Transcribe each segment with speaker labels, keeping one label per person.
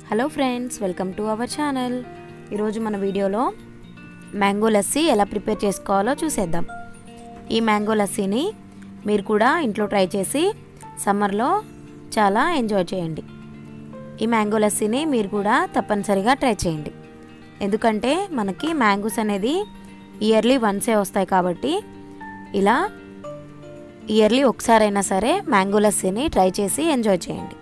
Speaker 1: hello friends welcome to our channel ఈరోజు మన వీడియోలో మ్యాంగో లస్సీ ఎలా ప్రిపేర్ చేసుకోవాలో చూసేద్దాం ఈ మ్యాంగో లస్సీని మీరు కూడా ఇంట్లో ట్రై చేసి సమ్మర్లో చాలా ఎంజాయ్ చేయండి ఈ మ్యాంగో లస్సీని మీరు కూడా తప్పనిసరిగా ట్రై చేయండి ఎందుకంటే మనకి మ్యాంగోస్ అనేది ఇయర్లీ వన్సే వస్తాయి కాబట్టి ఇలా ఇయర్లీ ఒకసారైనా సరే మ్యాంగో లస్సీని ట్రై చేసి ఎంజాయ్ చేయండి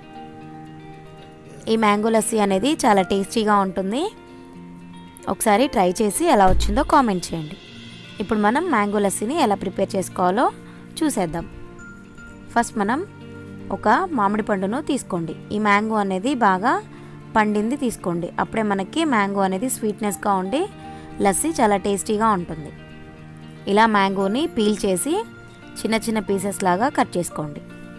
Speaker 1: ఈ మ్యాంగో లస్సీ అనేది చాలా టేస్టీగా ఉంటుంది ఒకసారి ట్రై చేసి ఎలా వచ్చిందో కామెంట్ చేయండి ఇప్పుడు మనం మ్యాంగో లస్సీని ఎలా ప్రిపేర్ చేసుకోవాలో చూసేద్దాం ఫస్ట్ మనం ఒక మామిడి పండును తీసుకోండి ఈ మ్యాంగో అనేది బాగా పండింది తీసుకోండి అప్పుడే మనకి మ్యాంగో అనేది స్వీట్నెస్గా ఉండి లస్సీ చాలా టేస్టీగా ఉంటుంది ఇలా మ్యాంగోని పీల్ చేసి చిన్న చిన్న పీసెస్ లాగా కట్ చేసుకోండి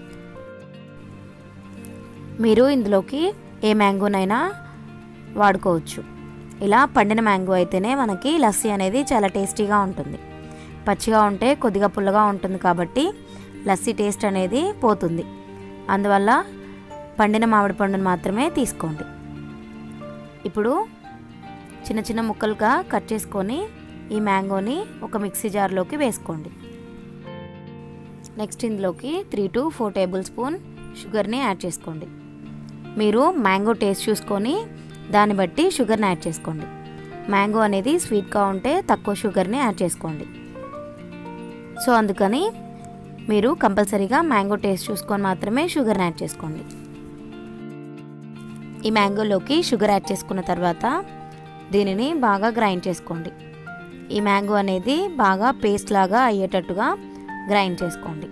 Speaker 1: మీరు ఇందులోకి ఏ మ్యాంగోనైనా వాడుకోవచ్చు ఇలా పండిన మ్యాంగో అయితేనే మనకి లస్సీ అనేది చాలా టేస్టీగా ఉంటుంది పచ్చిగా ఉంటే కొద్దిగా పుల్లగా ఉంటుంది కాబట్టి లస్సీ టేస్ట్ అనేది పోతుంది అందువల్ల పండిన మామిడి పండును మాత్రమే తీసుకోండి ఇప్పుడు చిన్న చిన్న ముక్కలుగా కట్ చేసుకొని ఈ మ్యాంగోని ఒక మిక్సీ జార్లోకి వేసుకోండి నెక్స్ట్ ఇందులోకి three to four tablespoon షుగర్ని యాడ్ చేసుకోండి మీరు మ్యాంగో టేస్ట్ చూసుకొని దాన్ని బట్టి షుగర్ని యాడ్ చేసుకోండి మ్యాంగో అనేది స్వీట్గా ఉంటే తక్కువ షుగర్ని యాడ్ చేసుకోండి సో అందుకని మీరు కంపల్సరీగా మ్యాంగో టేస్ట్ చూసుకొని మాత్రమే షుగర్ని యాడ్ చేసుకోండి ఈ మ్యాంగోలోకి షుగర్ యాడ్ చేసుకున్న తర్వాత దీనిని బాగా గ్రైండ్ చేసుకోండి ఈ మ్యాంగో అనేది బాగా పేస్ట్ లాగా అయ్యేటట్టుగా గ్రైండ్ చేసుకోండి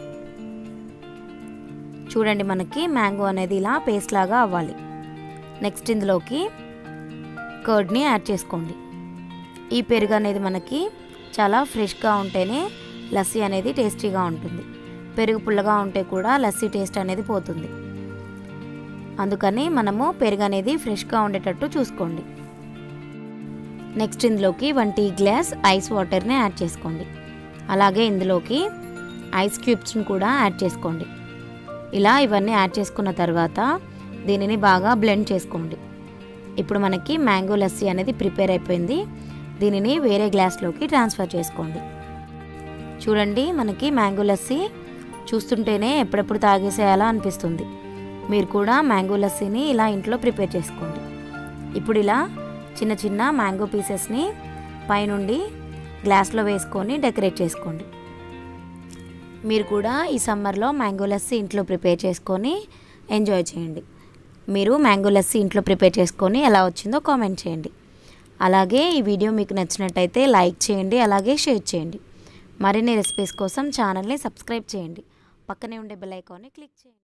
Speaker 1: చూడండి మనకి మ్యాంగో అనేది ఇలా పేస్ట్ లాగా అవ్వాలి నెక్స్ట్ ఇందులోకి కర్డ్ని యాడ్ చేసుకోండి ఈ పెరుగు అనేది మనకి చాలా ఫ్రెష్గా ఉంటేనే లస్సీ అనేది టేస్టీగా ఉంటుంది పెరుగు పుల్లగా ఉంటే కూడా లస్సీ టేస్ట్ అనేది పోతుంది అందుకని మనము పెరుగు అనేది ఫ్రెష్గా ఉండేటట్టు చూసుకోండి నెక్స్ట్ ఇందులోకి వన్ టీ గ్లాస్ ఐస్ వాటర్ని యాడ్ చేసుకోండి అలాగే ఇందులోకి ఐస్ క్యూబ్స్ని కూడా యాడ్ చేసుకోండి ఇలా ఇవన్నీ యాడ్ చేసుకున్న తర్వాత దీనిని బాగా బ్లెండ్ చేసుకోండి ఇప్పుడు మనకి మ్యాంగో లస్సీ అనేది ప్రిపేర్ అయిపోయింది దీనిని వేరే గ్లాస్లోకి ట్రాన్స్ఫర్ చేసుకోండి చూడండి మనకి మ్యాంగో లస్సీ చూస్తుంటేనే ఎప్పుడెప్పుడు తాగేసేయాలా అనిపిస్తుంది మీరు కూడా మ్యాంగో లస్సీని ఇలా ఇంట్లో ప్రిపేర్ చేసుకోండి ఇప్పుడు ఇలా చిన్న చిన్న మ్యాంగో పీసెస్ని పైనుండి గ్లాస్లో వేసుకొని డెకరేట్ చేసుకోండి మీరు కూడా ఈ సమ్మర్లో మ్యాంగో లస్సీ ఇంట్లో ప్రిపేర్ చేసుకొని ఎంజాయ్ చేయండి మీరు మ్యాంగో లస్సీ ఇంట్లో ప్రిపేర్ చేసుకొని ఎలా వచ్చిందో కామెంట్ చేయండి అలాగే ఈ వీడియో మీకు నచ్చినట్టయితే లైక్ చేయండి అలాగే షేర్ చేయండి మరిన్ని రెసిపీస్ కోసం ఛానల్ని సబ్స్క్రైబ్ చేయండి పక్కనే ఉండే బెల్ ఐకాన్ని క్లిక్ చేయండి